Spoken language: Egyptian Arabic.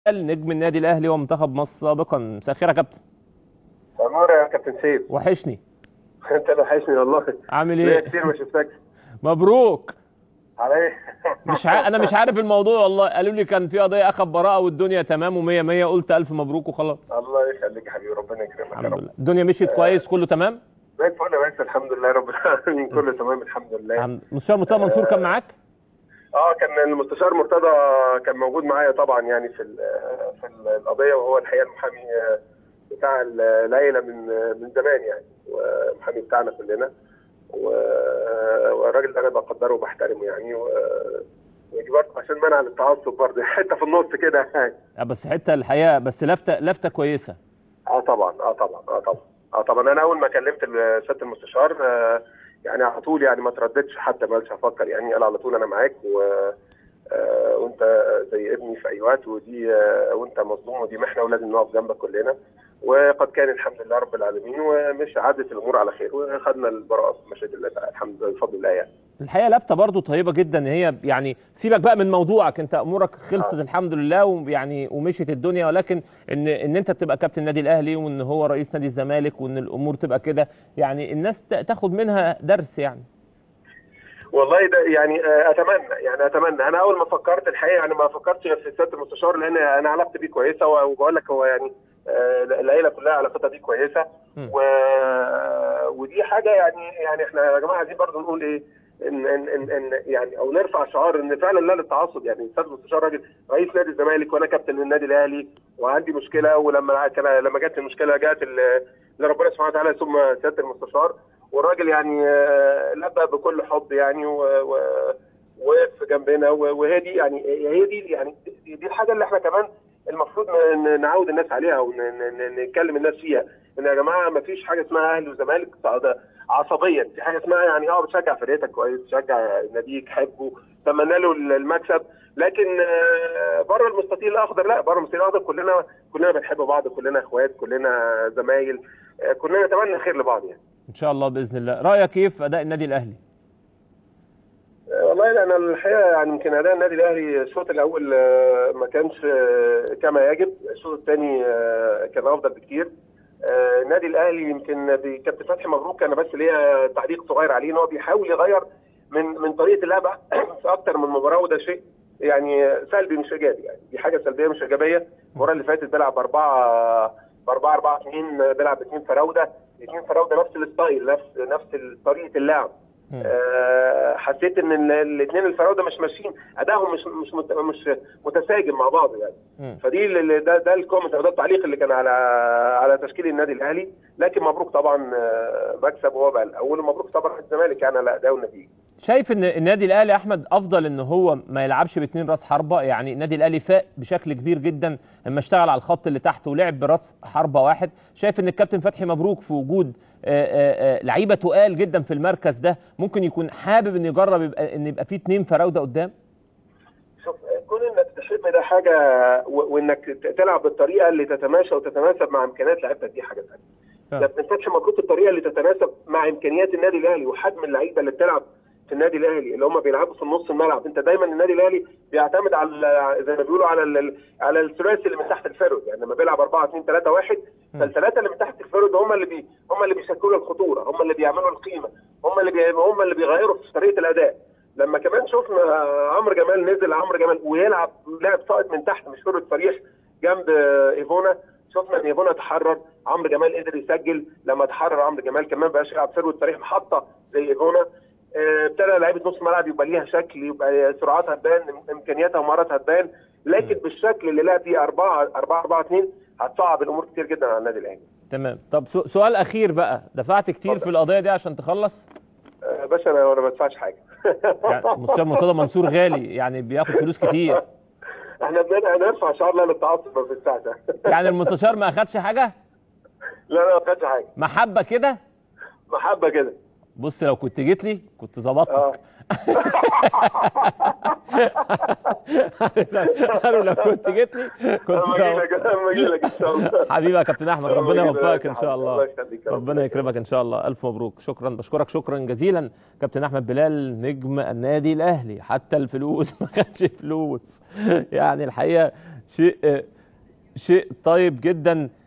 نجم النادي الاهلي ومنتخب مصر سابقا مساء الخير يا كابتن عمار يا كابتن سيف وحشني انت اللي وحشني والله عامل ليا ايه كتير ما شفتكش مبروك على ايه مش ع... انا مش عارف الموضوع والله قالوا لي كان في قضيه اخذ براءه والدنيا تمام و100 100 قلت الف مبروك وخلاص الله يخليك يا حبيبي ربنا يكرمك يا الحمد رب لله الدنيا مشيت كويس كله تمام زي الفل يا باشا الحمد لله رب العالمين كله تمام الحمد لله الحمد مستشار مرتضى منصور كان معاك اه كان المستشار مرتضى كان موجود معايا طبعا يعني في ال- في القضيه وهو الحقيقه المحامي بتاع العيله من من زمان يعني والمحامي بتاعنا كلنا و- والراجل ده انا بقدره وبحترمه يعني و- ودي برضه عشان منع للتعصب برضه حته في النص كده آه، بس حته الحقيقه بس لفته لفته كويسه اه طبعا اه طبعا اه طبعا اه طبعا انا اول ما كلمت ال- سياده المستشار آه يعني على طول يعني ما ترددش حتى ما قالش هفكر يعني قال على طول انا معاك و آه وانت زي ابني في اي وقت ودي آه وانت مظلوم ودي محنه ولازم نقف جنبك كلنا وقد كان الحمد لله رب العالمين ومش عدت الامور على خير وخدنا البراءه بمشيئه الله تعالى الحمد لله بفضل الله يعني الحقيقه لفته برضو طيبه جدا ان هي يعني سيبك بقى من موضوعك انت امورك خلصت الحمد لله ويعني ومشيت الدنيا ولكن ان ان انت تبقى كابتن النادي الاهلي وان هو رئيس نادي الزمالك وان الامور تبقى كده يعني الناس ت- تاخد منها درس يعني والله ده يعني آه، اتمنى يعني اتمنى انا اول ما فكرت الحقيقه يعني ما فكرتش غير في سياده المستشار لان انا علاقتي بيه كويسه وبقول لك هو يعني آه، العيله كلها علاقتها بيه كويسه م. و... ودي حاجه يعني يعني احنا يا جماعه عايزين برضه نقول ايه ان ان ان, إن يعني او نرفع شعار ان فعلا لا للتعصب يعني السيد المستشار راجل رئيس نادي الزمالك وانا كابتن النادي الاهلي وعندي مشكله ولما كان لما جت المشكله جت ال- لربنا سبحانه وتعالى ثم سياده المستشار والراجل يعني آه، لبى بكل حب يعني و- و- ووقف جنبنا و- وهي دي يعني هي دي يعني دي دي الحاجه اللي احنا كمان المفروض ن- ن- نعود الناس عليها ونتكلم الناس فيها ان يا جماعه ما فيش حاجه اسمها اهلي وزمالك صعد- عصبيا في حاجه اسمها يعني اه بتشجع فرقتك كويس تشجع ناديك حبه تمنى له المكسب لكن آه، بره المستطيل الاخضر لا بره المستطيل الاخضر كلنا كلنا بنحب بعض كلنا اخوات كلنا زمايل آه، كلنا نتمنى الخير لبعض يعني ان شاء الله باذن الله رايك ايه في اداء النادي الاهلي والله انا الحقيقه يعني يمكن اداء النادي الاهلي الشوط الاول آه، ما كانش آه، كما يجب، الشوط الثاني آه، كان افضل بكتير. آه، النادي الاهلي يمكن بكابتن فتحي مبروك انا بس ليا تعليق صغير عليه ان هو بيحاول يغير من من طريقه اللعب في اكتر من مباراه وده شيء يعني سلبي مش ايجابي يعني دي حاجه سلبيه مش ايجابيه المباراه اللي فاتت بيلعب باربعه باربعه اربعه اثنين بيلعب اثنين فراوده اثنين فراوده نفس الستايل نفس نفس طريقه اللعب مم. آه، حسيت ان الاثنين الفراوده مش ماشيين ادائهم مش مش مت- مش متساجم مع بعض يعني مم. فدي اللي- ده ده الكومنت او ده التعليق اللي كان على على تشكيل النادي الاهلي لكن مبروك طبعا آه، مكسب وهو بقى الاول ومبروك طبعا الزمالك يعني على اداء والنتيجه شايف ان النادي الاهلي يا احمد افضل ان هو ما يلعبش باثنين راس حربه يعني النادي الاهلي فاق بشكل كبير جدا لما اشتغل على الخط اللي تحت ولعب براس حربه واحد شايف ان الكابتن فتحي مبروك في وجود آه، آه، آه، لعيبه تقال جدا في المركز ده ممكن يكون حابب ان يجرب يبقى ان يبقى فيه اثنين فراوده قدام شوف كون انك تحب ده حاجه و- وانك ت- تلعب بالطريقه اللي تتماشى وتتناسب مع امكانيات لعيبتك دي حاجه ثانيه آه. ما بتنسبش مبروك الطريقه اللي تتناسب مع امكانيات النادي الاهلي وحجم اللعيبه اللي بتلعب في النادي الاهلي اللي هم بيلعبوا في نص الملعب انت دايما النادي الاهلي بيعتمد على زي ما بيقولوا على ال- على الثلاثي اللي من تحت الفرد يعني لما بيلعب 4 2 3 1 فالثلاثه اللي من تحت الفرد هم اللي بي هم اللي بيشكلوا الخطوره هم اللي بيعملوا القيمه هم اللي بي هم اللي بيغيروا في طريقه الاداء لما كمان شفنا عمرو جمال نزل عمرو جمال ويلعب لاعب صاعد من تحت مش فرد صريح جنب ايفونا شفنا ان ايفونا تحرر عمرو جمال قدر يسجل لما تحرر عمرو جمال كمان بقاش يلعب فرد صريح محطه زي ايفونا آه، ابتدى لعيبه نص ملعب يبقى ليها شكل يبقى سرعتها تبان امكانياتها ومهاراتها تبان لكن بالشكل اللي لعب بيه 4 4 4 2 هتصعب الامور كتير جدا على النادي الاهلي تمام طب سو- سؤال اخير بقى دفعت كتير اتفضل. في القضيه دي عشان تخلص آه، باشا انا انا ما بدفعش حاجه يعني مستشار مرتضى منصور غالي يعني بياخد فلوس كتير احنا بن- هنرفع شعار لا للتعصب ما بندفعش يعني المستشار ما اخدش حاجه لا لا ما خدش حاجه محبه كده محبه كده بص لو كنت جيت لي كنت ظبطتك اه قالوا لو كنت جيت لي كنت انا اجي ظبطتك. لك انا اجي لك ان شاء الله حبيبي يا كابتن احمد ربنا الله يوفقك ان شاء الله الله يخليك يا رب. ربنا يكرمك ان شاء الله الف مبروك شكرا بشكرك شكرا جزيلا كابتن احمد بلال نجم النادي الاهلي حتى الفلوس ما كانش فلوس يعني الحقيقه شيء شيء طيب جدا